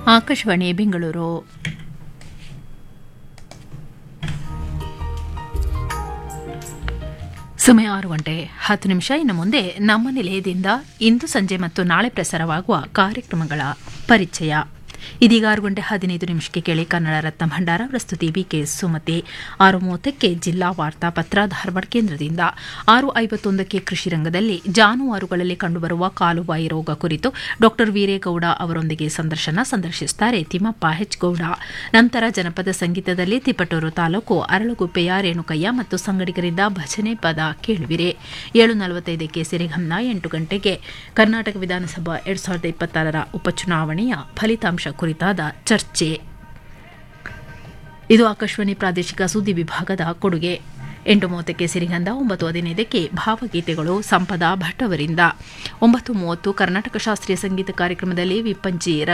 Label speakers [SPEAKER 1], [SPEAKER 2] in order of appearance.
[SPEAKER 1] ಆಕಾಶವಾಣಿ ಬೆಂಗಳೂರು ಸಮಯ ಆರು ಗಂಟೆ ಹತ್ತು ನಿಮಿಷ ಇನ್ನು ಮುಂದೆ ನಮ್ಮ ನಿಲಯದಿಂದ ಇಂದು ಸಂಜೆ ಮತ್ತು ನಾಳೆ ಪ್ರಸಾರವಾಗುವ ಕಾರ್ಯಕ್ರಮಗಳ ಪರಿಚಯ ಇದೀಗ ಆರು ಗಂಟೆ ಹದಿನೈದು ನಿಮಿಷಕ್ಕೆ ಕೇಳಿ ಕನ್ನಡ ರತ್ನ ಭಂಡಾರ ಪ್ರಸ್ತುತಿ ಬಿಕೆ ಸುಮತಿ ಆರು ಮೂವತ್ತಕ್ಕೆ ಜಿಲ್ಲಾ ವಾರ್ತಾ ಪತ್ರ ಧಾರವಾಡ ಕೇಂದ್ರದಿಂದ ಆರು ಐವತ್ತೊಂದಕ್ಕೆ ಕೃಷಿ ರಂಗದಲ್ಲಿ ಜಾನುವಾರುಗಳಲ್ಲಿ ಕಂಡುಬರುವ ಕಾಲುಬಾಯಿ ರೋಗ ಕುರಿತು ಡಾ ವೀರೇಗೌಡ ಅವರೊಂದಿಗೆ ಸಂದರ್ಶನ ಸಂದರ್ಶಿಸುತ್ತಾರೆ ತಿಮ್ಮಪ್ಪ ಹೆಚ್ ಗೌಡ ನಂತರ ಜನಪದ ಸಂಗೀತದಲ್ಲಿ ತಿಪಟೂರು ತಾಲೂಕು ಅರಳುಗುಪ್ಪೆಯ ರೇಣುಕಯ್ಯ ಮತ್ತು ಸಂಗಡಿಗರಿಂದ ಭಜನೆ ಪದ ಕೇಳುವಿರೆ ಏಳು ನಲವತ್ತೈದಕ್ಕೆ ಸಿರಿಗಂನ ಎಂಟು ಗಂಟೆಗೆ ಕರ್ನಾಟಕ ವಿಧಾನಸಭಾ ಎರಡ್ ಸಾವಿರದ ಇಪ್ಪತ್ತಾರರ ಉಪಚುನಾವಣೆಯ ಫಲಿತಾಂಶ ಕುರಿತಾದ ಚರ್ಚೆ ಇದು ಆಕಾಶವಾಣಿ ಪ್ರಾದೇಶಿಕ ಸುದ್ದಿ ವಿಭಾಗದ ಕೊಡುಗೆ ಎಂಟು ಮೂವತ್ತಕ್ಕೆ ಸಿರಿಗಂಧ ಒಂಬತ್ತು ಹದಿನೈದಕ್ಕೆ ಭಾವಗೀತೆಗಳು ಸಂಪದ ಭಟ್ ಅವರಿಂದ ಒಂಬತ್ತು ಮೂವತ್ತು ಕರ್ನಾಟಕ ಶಾಸ್ತ್ರೀಯ ಸಂಗೀತ ಕಾರ್ಯಕ್ರಮದಲ್ಲಿ ವಿಪ್ಪಂಚಿ